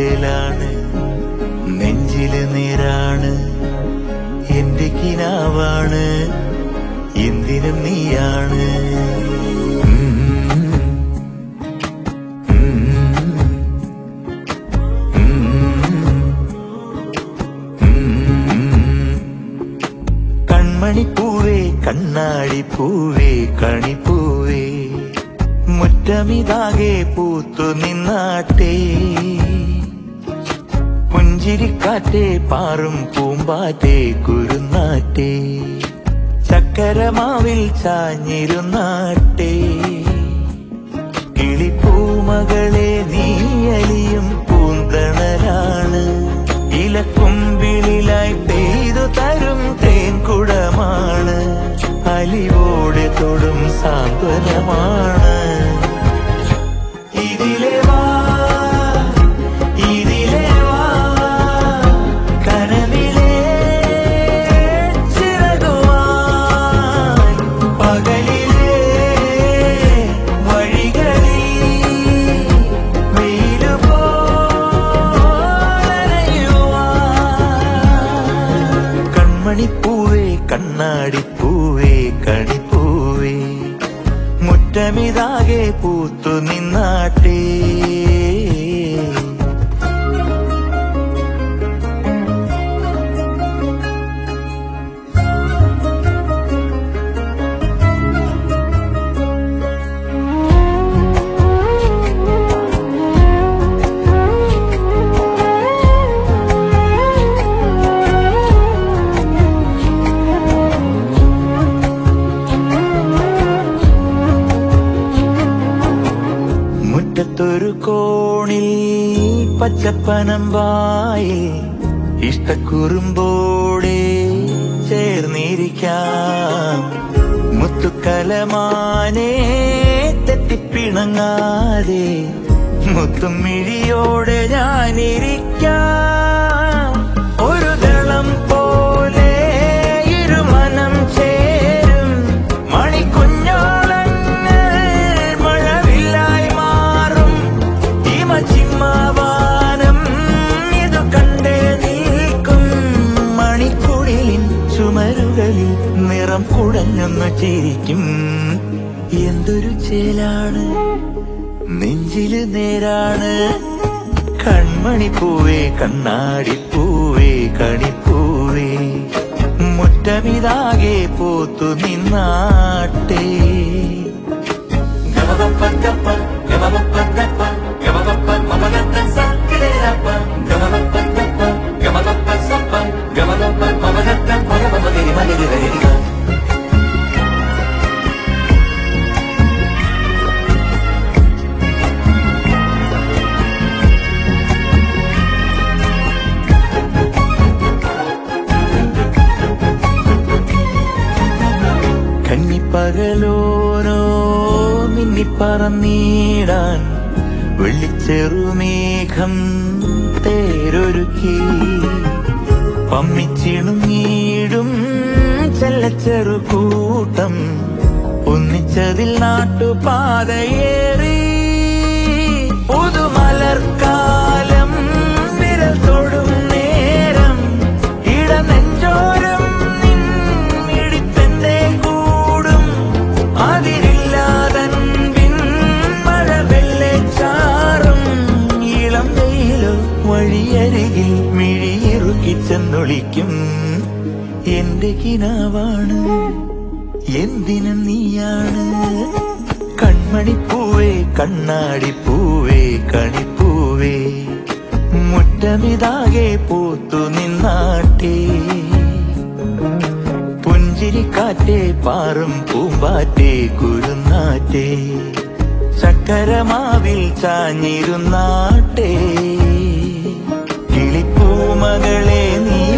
ചേലാണ് നെഞ്ചില് നേരാണ് എന്റെ കിനാവാണ് എന്തിനും നീയാണ് ഉം. ഉം. കൺമണിപ്പൂവേ കണ്ണാടിപ്പൂവേ കണിപ്പൂവേ മുറ്റമിതാകെ പൂത്തു നിന്നാട്ടേ പുഞ്ചിരിക്കാറ്റേ പാറും പൂമ്പാറ്റേ കുരുന്നാറ്റേ ചക്കരമാവിൽ ചാഞ്ഞിരുന്നാട്ടേ കിളിപ്പൂമകളെ നീയലിയും പൂന്തണലാണ് ഇലക്കുമ്പിളിലായി പെയ്തു തരും തേൻകുടമാണ് അലിവോടെ തൊടും സാന്ത്വനമാണ് ഇതിലെ വാ ഇതിലെ വാ കനവിലെ ചിറകുവാൻ പകലിലെ വഴികളിൽ വെയിലുപോലറിയുവാൻ കൺമണിപ്പൂവേ കണ്ണാടിപ്പൂവേ കണിപ്പൂവേ മുറ്റമിതാകെ പൂത്തു നിന്നാട്ടേ മുറ്റത്തൊരു കോണിൽ പച്ചപ്പനം വായിൽ ഇഷ്ടക്കുറുമ്പോടെ ചേർന്നിരിക്കാം മുത്തുക്കലമാനെ തെറ്റിപ്പിണങ്ങാതെ മുത്തും മിഴിയോടെ ഞാനിരിക്കാം ഒരു ദളം പോലെ ഇരുമനം ചേരും മണിക്കുഞ്ഞോളങ്ങൾ മഴവില്ലായി മാറും ഹിമചിമ്മാവാനം ഇതു കണ്ടേ നിൽക്കും മണിക്കുടിലിൻ ചുമരുകളിൽ നിറം കുടഞ്ഞൊന്നു ചിരിക്കും എന്തൊരു ചേലാണ് നെഞ്ചില് നേരാണ് കൺമണിപ്പൂവേ കണ്ണാടിപ്പൂവേ കണിപ്പൂവേ മുറ്റമിതാകെ പോത്തു നിന്നാട്ടേ ഗമപപ്പ ഗമപപ്പ ഗമപപ്പ മമനത്ത സക്കിരപ്പ ഗമപപ്പ ഗമപപ്പ സപ്പ ഗമപപ്പ മമനത്ത മമമതിരി മതിരി വരിക കന്നിപ്പകലോരോ മിന്നിപ്പറന്നീടാൻ വെള്ളിച്ചെറുമേഘം തേരൊരുക്കി പമ്മിച്ചിണുങ്ങീടും ചെല്ലച്ചെറു കൂട്ടം ഒന്നിച്ചതിൽ നാട്ടുപാതയേറി പുതുമലർക്കാലം വിരൽ തൊടും നേരം ഇടനെഞ്ചോരം നിന്നിടിപ്പെന്തേ കൂടും അതിരില്ലാതൻപിൻ മഴ വെള്ളച്ചാറും ഇളം വെയിലോ വഴിയരികിൽ മിഴിയിറുക്കി ചെന്നൊളിക്കും എന്റെ കിനാവാണ് എന്തിനും നീയാണ് കൺമണിപ്പൂവേ കണ്ണാടിപ്പൂവേ കണിപ്പൂവേ മുറ്റമിതാകെ പൂത്തു നിന്നാട്ടേ പുഞ്ചിരിക്കാറ്റേ പാറും പൂമ്പാറ്റേ കുരുന്നാറ്റേ ചക്കരമാവിൽ ചാഞ്ഞിരുന്നാട്ടേ കിളിപ്പൂമകളെ നീ